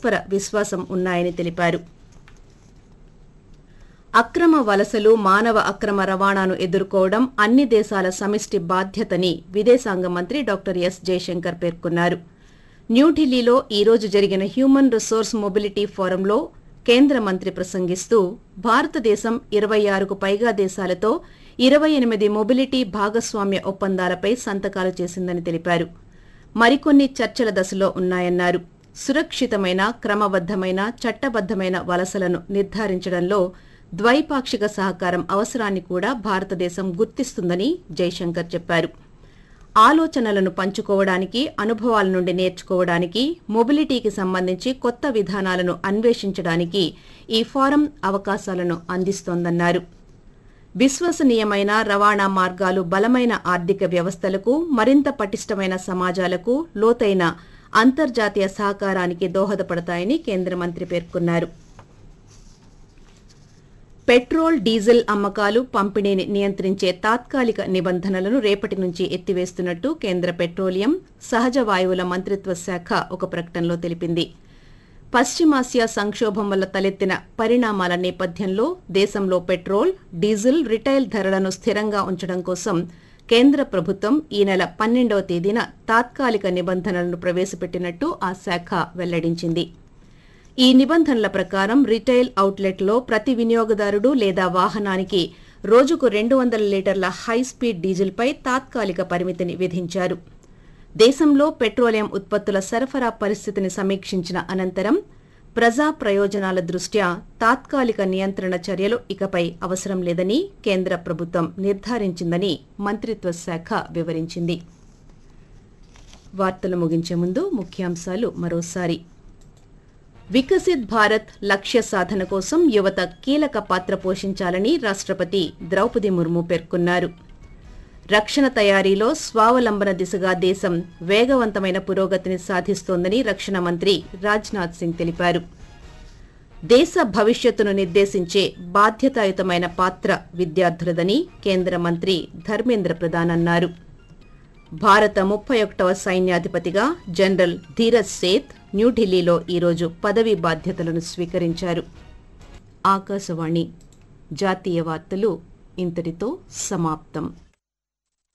పరస్పర విశ్వాసం ఉన్నాయని తెలిపారు అక్రమ వలసలు మానవ అక్రమ రవాణాను ఎదుర్కోవడం అన్ని దేశాల సమిష్టి బాధ్యతని విదేశాంగ మంత్రి డాక్టర్ ఎస్ జయశంకర్ పేర్కొన్నారు న్యూఢిల్లీలో ఈ రోజు జరిగిన హ్యూమన్ రిసోర్స్ మొబిలిటీ ఫోరంలో కేంద్ర మంత్రి ప్రసంగిస్తూ భారతదేశం ఇరవై ఆరుకు పైగా దేశాలతో ఇరవై ఎనిమిది మొబిలిటీ భాగస్వామ్య ఒప్పందాలపై సంతకాలు చేసిందని తెలిపారు మరికొన్ని చర్చల దశలో ఉన్నాయన్నారు సురక్షితమైన క్రమబద్దమైన చట్టబద్దమైన వలసలను నిర్ధారించడంలో ద్వైపాక్షిక సహకారం అవసరాన్ని కూడా భారతదేశం గుర్తిస్తుందని జైశంకర్ చెప్పారు ఆలోచనలను పంచుకోవడానికి అనుభవాల నుండి నేర్చుకోవడానికి మొబిలిటీకి సంబంధించి కొత్త విధానాలను అన్వేషించడానికి ఈ ఫోరం అవకాశాలను అందిస్తోందన్నారు విశ్వసనీయమైన రవాణా మార్గాలు బలమైన ఆర్థిక వ్యవస్థలకు మరింత పటిష్టమైన సమాజాలకు లోతైన అంతర్జాతీయ సహకారానికి దోహదపడతాయని కేంద్ర మంత్రి పేర్కొన్నారు పెట్రోల్ డీజిల్ అమ్మకాలు పంపిణీని నియంత్రించే తాత్కాలిక నిబంధనలను రేపటి నుంచి ఎత్తివేస్తున్నట్టు కేంద్ర పెట్రోలియం సహజ వాయువుల మంత్రిత్వ శాఖ ఒక ప్రకటనలో తెలిపింది పశ్చిమాసియా సంక్షోభం వల్ల తలెత్తిన పరిణామాల నేపథ్యంలో దేశంలో పెట్రోల్ డీజిల్ రిటైల్ ధరలను స్థిరంగా ఉంచడం కోసం కేంద్ర ప్రభుత్వం ఈ నెల పన్నెండవ తేదీన తాత్కాలిక నిబంధనలను ప్రవేశపెట్టినట్టు ఆ శాఖ వెల్లడించింది ఈ నిబంధనల ప్రకారం రిటైల్ అవుట్లెట్లో ప్రతి వినియోగదారుడు లేదా వాహనానికి రోజుకు రెండు వందల లీటర్ల హై స్పీడ్ డీజిల్పై తాత్కాలిక పరిమితిని విధించారు దేశంలో పెట్రోలియం ఉత్పత్తుల సరఫరా పరిస్థితిని సమీక్షించిన అనంతరం ప్రజా ప్రయోజనాల దృష్ట్యా తాత్కాలిక నియంత్రణ చర్యలు ఇకపై అవసరం లేదని కేంద్ర ప్రభుత్వం నిర్ధారించిందని మంత్రిత్వ శాఖ వివరించింది వార్తలు ముగించే ముందు ముఖ్యాంశాలు మరోసారి వికసిత్ భారత్ లక్ష్య సాధన కోసం యువత కీలక పాత్ర పోషించాలని రాష్ట్రపతి ద్రౌపది ముర్ము పేర్కొన్నారు రక్షణ తయారీలో స్వావలంబన దిశగా దేశం వేగవంతమైన పురోగతిని సాధిస్తోందని రక్షణ మంత్రి రాజ్నాథ్ సింగ్ తెలిపారు దేశ భవిష్యత్తును నిర్దేశించే బాధ్యతాయుతమైన పాత్ర విద్యార్థులదని కేంద్ర మంత్రి ధర్మేంద్ర ప్రధాన్ అన్నారు భారత ముప్పై ఒకటవ సైన్యాధిపతిగా జనరల్ ధీరజ్ సేత్ న్యూఢిల్లీలో ఈరోజు పదవీ బాధ్యతలను స్వీకరించారు ఆకాశవాణి జాతీయ వార్తలు ఇంతటితో సమాప్తం